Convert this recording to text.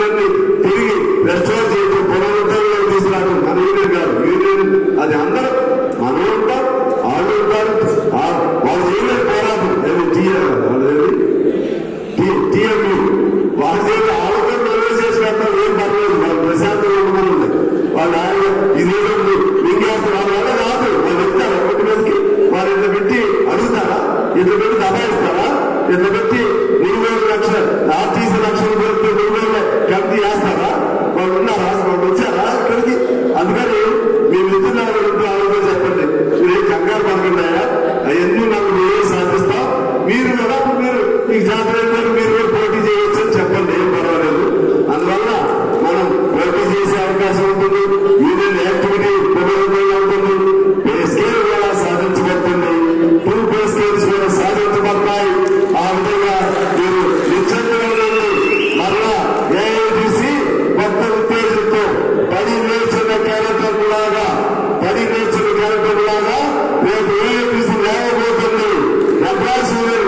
union తిరిగి restore చేయడం పునరుద్ధరణలో తీసుకురావడం మన యూనియన్ కాదు యూనియన్ అది అందరూ మనం ఉంటాం వాళ్ళు ఉంటారు ఆ- వాళ్ళు చేయలేదు పోరాటం ఏది టీఆర్ టీఎంయూ వాళ్ళు చేయలేదు వాళ్ళతో ప్రవేశ చేసి పెట్టాలి ఏం పర్లేదు వాళ్ళు ప్రశాంతంగా ఉండమని ఉంది వాళ్ళు ఆయన ఇదేదో మింగేస్తారు వాళ్ళ వల్ల కాదు వాళ్ళు చెప్తారు ఒకటి మీదకి వాళ్ళు ఇట్లా పెట్టి అడుగుతారా ఇట్లా పెట్టి దబాయిస్తారా ఇట్లా పెట్టి మూడు వేల లక్షల ఆర్టీసీ లక్షల పెడితే మూడు వేల కమిటీ వేస్తారా వాళ్ళు ఉన్నారా వాళ్ళు వచ్చారా ఇక్కడికి అందుకని మీ మిత్రులు ఎవరు ఆలోచన చెప్పండి మీరు ఏం కంగారు పడుతున్నాయా అవన్నీ నాకు మీరే సాధిస్తాం మీరు కూడా మీరు ఈ జాతర అయిపోయి మీరు కూడా పోటీ చేయొచ్చు అని చెప్పండి ఏం పర్వాలేదు అందువల్ల మనం పోటీ చేసే అవకాశం ఉంటుంది యూనియన్ యాక్టివిటీ పునరుద్ధరణ ఉంటుంది పే స్కేల్ కూడా సాధించబడుతుంది ఫుల్ పే స్కేల్స్ కూడా సాధించబడతాయి ఆ విధంగా మీరు నిశ్చయంగా ఉండండి మరలా ఏఐబిసి కొత్త ఉత్తేజంతో పది నేర్చిన క్యారెక్టర్ లాగా పది నేర్చిన క్యారెక్టర్ లాగా రేపు ఏఐబిసి లేకపోతుంది డబ్ల్యూసీ